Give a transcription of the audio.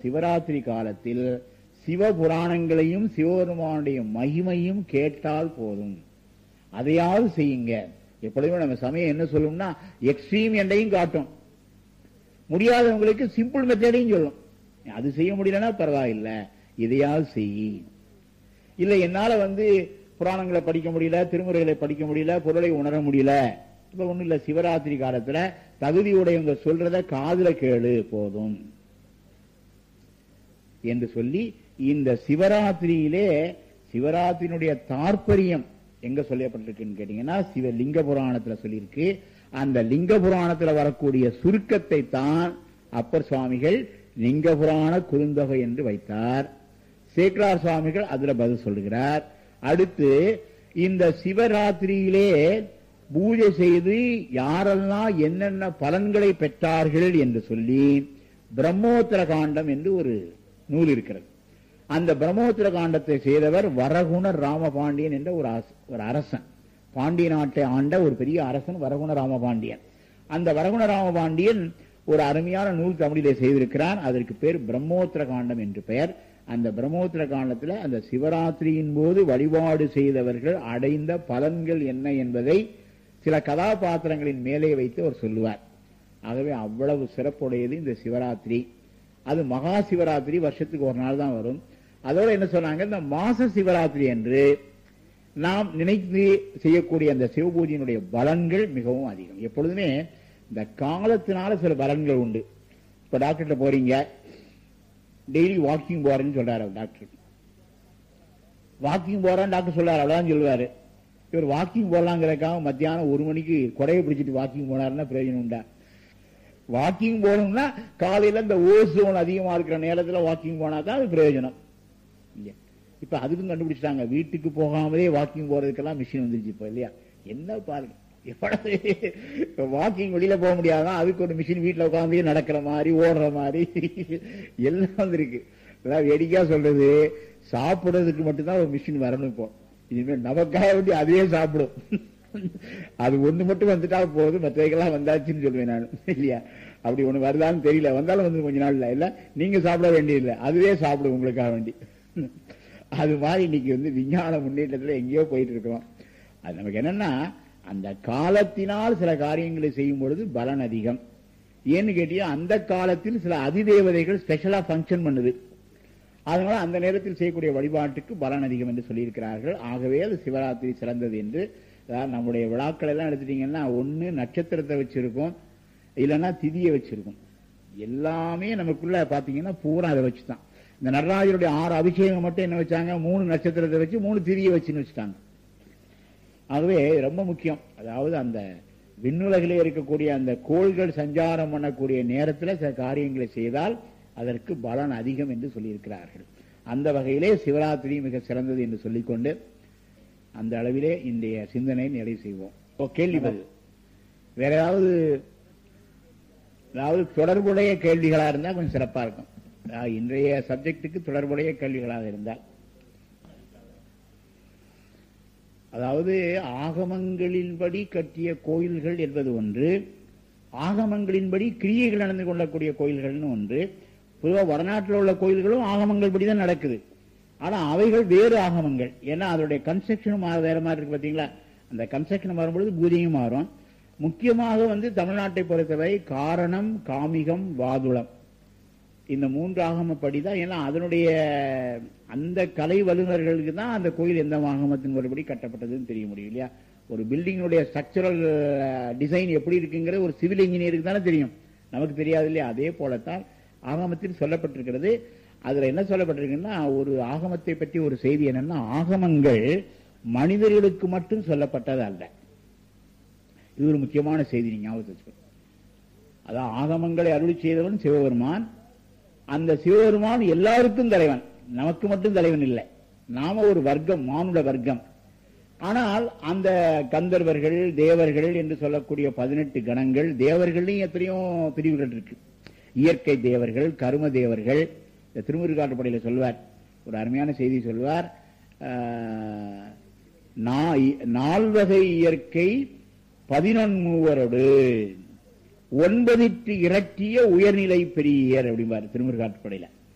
சிவராத்திரி காலத்தில் சிவபுராணங்களையும் சிவபெருமானுடைய மகிமையும் கேட்டால் போதும் அதையாவது செய்யுங்க எப்பொழுதுமே நம்ம சமயம் என்ன சொல்லும்னா எக்ஸ்ட்ரீம் எண்டையும் காட்டும் முடியாதவங்களுக்கு சிம்பிள் மெத்தடையும் சொல்லும் அது செய்ய முடியலன்னா பரவாயில்ல இதையாவது செய் இல்ல என்னால வந்து புராணங்களை படிக்க முடியல திருமுறைகளை படிக்க முடியல பொருளை உணர முடியல இப்ப ஒண்ணும் இல்ல சிவராத்திரி காலத்துல தகுதியுடையவங்க சொல்றத காதுல கேளு போதும் என்று சொல்லி இந்த சிவராத்திரியிலே சிவராத்திரியினுடைய தாற்பயம் எங்க சொல்லப்பட்டிருக்குன்னு கேட்டீங்கன்னா சிவ லிங்க புராணத்துல சொல்லியிருக்கு அந்த லிங்க புராணத்துல வரக்கூடிய சுருக்கத்தை தான் அப்பர் சுவாமிகள் லிங்க புராண குறுந்தொகை என்று வைத்தார் சேக்கரார் சுவாமிகள் அதுல பதில் சொல்லுகிறார் அடுத்து இந்த சிவராத்திரியிலே பூஜை செய்து யாரெல்லாம் என்னென்ன பலன்களை பெற்றார்கள் என்று சொல்லி பிரம்மோத்தர காண்டம் என்று ஒரு நூல் இருக்கிறது அந்த பிரம்மோத்தர காண்டத்தை செய்தவர் வரகுண ராமபாண்டியன் என்ற ஒரு அரச- ஒரு அரசன் பாண்டிய நாட்டை ஆண்ட ஒரு பெரிய அரசன் வரகுண ராமபாண்டியன் அந்த வரகுண ராமபாண்டியன் ஒரு அருமையான நூல் தமிழிலே செய்திருக்கிறான் அதற்கு பேர் பிரம்மோத்தர காண்டம் என்று பெயர் அந்த பிரம்மோத்தர காண்டத்துல அந்த சிவராத்திரியின் போது வழிபாடு செய்தவர்கள் அடைந்த பலன்கள் என்ன என்பதை சில கதாபாத்திரங்களின் மேலே வைத்து அவர் சொல்லுவார் ஆகவே அவ்வளவு சிறப்புடையது இந்த சிவராத்திரி அது மகா சிவராத்திரி வருஷத்துக்கு ஒரு நாள் தான் வரும் அதோட என்ன சொன்னாங்க இந்த மாச சிவராத்திரி என்று நாம் நினைத்து செய்யக்கூடிய அந்த சிவபூஜையினுடைய பலன்கள் மிகவும் அதிகம் எப்பொழுதுமே இந்த காலத்தினால சில பலன்கள் உண்டு இப்ப டாக்டர்கிட்ட போறீங்க டெய்லி வாக்கிங் போறேன்னு சொல்றாரு அவர் டாக்டர் வாக்கிங் போறேன்னு டாக்டர் சொல்றாரு அவ்வளவுதான் சொல்லுவாரு இவர் வாக்கிங் போடலாங்கிறதுக்காக மத்தியானம் ஒரு மணிக்கு குறைய பிடிச்சிட்டு வாக்கிங் போனாருன்னா பிரயோஜனம் உண்டா வாக்கிங் போகணும்னா காலையில இந்த ஓசோன் அதிகமா இருக்கிற நேரத்துல வாக்கிங் போனா தான் அது பிரயோஜனம் இல்லையா இப்ப அதுக்கும் கண்டுபிடிச்சிட்டாங்க வீட்டுக்கு போகாமலே வாக்கிங் போறதுக்கெல்லாம் மிஷின் வந்துருச்சு இப்ப இல்லையா என்ன பாருங்க எவ்வளவு வாக்கிங் வெளியில போக முடியாதான் அதுக்கு ஒரு மிஷின் வீட்டுல உட்காந்து நடக்கிற மாதிரி ஓடுற மாதிரி எல்லாம் வந்துருக்கு அதாவது வேடிக்கையா சொல்றது சாப்பிடுறதுக்கு மட்டும்தான் ஒரு மிஷின் வரணும் இப்போ இனிமேல் நமக்காக வேண்டி அதுவே சாப்பிடும் அது ஒண்ணு மட்டும் வந்துட்டா போதும் மற்றவைகள்லாம் வந்தாச்சுன்னு சொல்லுவேன் நான் இல்லையா அப்படி ஒண்ணு வருதான்னு தெரியல வந்தாலும் வந்து கொஞ்ச நாள்ல இல்ல நீங்க சாப்பிட வேண்டியதில்லை அதுவே சாப்பிடும் உங்களுக்காக வேண்டி அது மாதிரி இன்னைக்கு வந்து விஞ்ஞான முன்னேற்றத்துல எங்கேயோ போயிட்டு இருக்கிறோம் அது நமக்கு என்னன்னா அந்த காலத்தினால் சில காரியங்களை செய்யும் பொழுது பலன் அதிகம் ஏன்னு கேட்டீங்க அந்த காலத்தில் சில அதிதேவதைகள் ஸ்பெஷலா ஃபங்க்ஷன் பண்ணுது அதனால அந்த நேரத்தில் செய்யக்கூடிய வழிபாட்டுக்கு பலன் அதிகம் என்று சொல்லியிருக்கிறார்கள் ஆகவே அது சிவராத்திரி சிறந்தது என்று அதாவது நம்முடைய விழாக்கள் எல்லாம் எடுத்துட்டீங்கன்னா ஒண்ணு நட்சத்திரத்தை வச்சிருக்கோம் இல்லைன்னா திதியை வச்சிருக்கோம் எல்லாமே நமக்குள்ள பாத்தீங்கன்னா பூரா அதை வச்சுதான் இந்த நடராஜருடைய ஆறு அபிஷேகம் மட்டும் என்ன வச்சாங்க மூணு நட்சத்திரத்தை வச்சு மூணு திதியை வச்சுன்னு வச்சுட்டாங்க ஆகவே ரொம்ப முக்கியம் அதாவது அந்த விண்ணுலகிலே இருக்கக்கூடிய அந்த கோள்கள் சஞ்சாரம் பண்ணக்கூடிய நேரத்தில் சில காரியங்களை செய்தால் அதற்கு பலன் அதிகம் என்று சொல்லியிருக்கிறார்கள் அந்த வகையிலே சிவராத்திரி மிக சிறந்தது என்று சொல்லிக்கொண்டு அந்த அளவிலே இன்றைய சிந்தனை நிறைவு செய்வோம் ஓ, கேள்வி பதில் வேற ஏதாவது அதாவது தொடர்புடைய கேள்விகளா இருந்தா கொஞ்சம் சிறப்பா இருக்கும் அதாவது இன்றைய சப்ஜெக்டுக்கு தொடர்புடைய கேள்விகளாக இருந்தால் அதாவது ஆகமங்களின்படி கட்டிய கோயில்கள் என்பது ஒன்று ஆகமங்களின்படி கிரியைகள் நடந்து கொள்ளக்கூடிய கோயில்கள்னு ஒன்று பொதுவாக வடநாட்டில் உள்ள கோயில்களும் ஆகமங்கள் படி தான் நடக்குது ஆனா அவைகள் வேறு ஆகமங்கள் ஏன்னா அதோடைய கன்ஸ்ட்ரக்ஷனும் வேற மாதிரி இருக்கு பாத்தீங்களா அந்த கன்ஸ்ட்ரக்ஷன் வரும்பொழுது பூஜையும் மாறும் முக்கியமாக வந்து தமிழ்நாட்டை பொறுத்தவரை காரணம் காமிகம் வாதுளம் இந்த மூன்று ஆகமப்படி தான் ஏன்னா அதனுடைய அந்த கலை வல்லுநர்களுக்கு தான் அந்த கோயில் எந்த ஆகமத்தின் ஒருபடி கட்டப்பட்டதுன்னு தெரிய முடியும் இல்லையா ஒரு பில்டிங்கினுடைய ஸ்ட்ரக்சரல் டிசைன் எப்படி இருக்குங்கிறது ஒரு சிவில் இன்ஜினியருக்கு தானே தெரியும் நமக்கு தெரியாது இல்லையா அதே போலத்தான் ஆகமத்தில் சொல்லப்பட்டிருக்கிறது அதுல என்ன சொல்லப்பட்டிருக்குன்னா ஒரு ஆகமத்தை பற்றி ஒரு செய்தி என்னன்னா ஆகமங்கள் மனிதர்களுக்கு மட்டும் சொல்லப்பட்டது அல்ல இது ஒரு முக்கியமான செய்தி நீங்க ஞாபகத்தில் வச்சுக்கணும் அதான் ஆகமங்களை அருளி செய்தவன் சிவபெருமான் அந்த சிவபெருமான் எல்லாருக்கும் தலைவன் நமக்கு மட்டும் தலைவன் இல்லை நாம ஒரு வர்க்கம் மானுட வர்க்கம் ஆனால் அந்த கந்தர்வர்கள் தேவர்கள் என்று சொல்லக்கூடிய பதினெட்டு கணங்கள் தேவர்களையும் எத்தனையோ பிரிவுகள் இருக்கு இயற்கை தேவர்கள் கரும தேவர்கள் இந்த திருமுருகாட்டுப்படையில சொல்வார் ஒரு அருமையான செய்தி சொல்வார் ஆஹ், நா- நால்வகை இயற்கை பதினொன்மூவரோடு ஒன்பதிற்கு இரட்டிய உயர்நிலை பெரியர் அப்படிம்பார் திருமுருகாட்டுப்படையில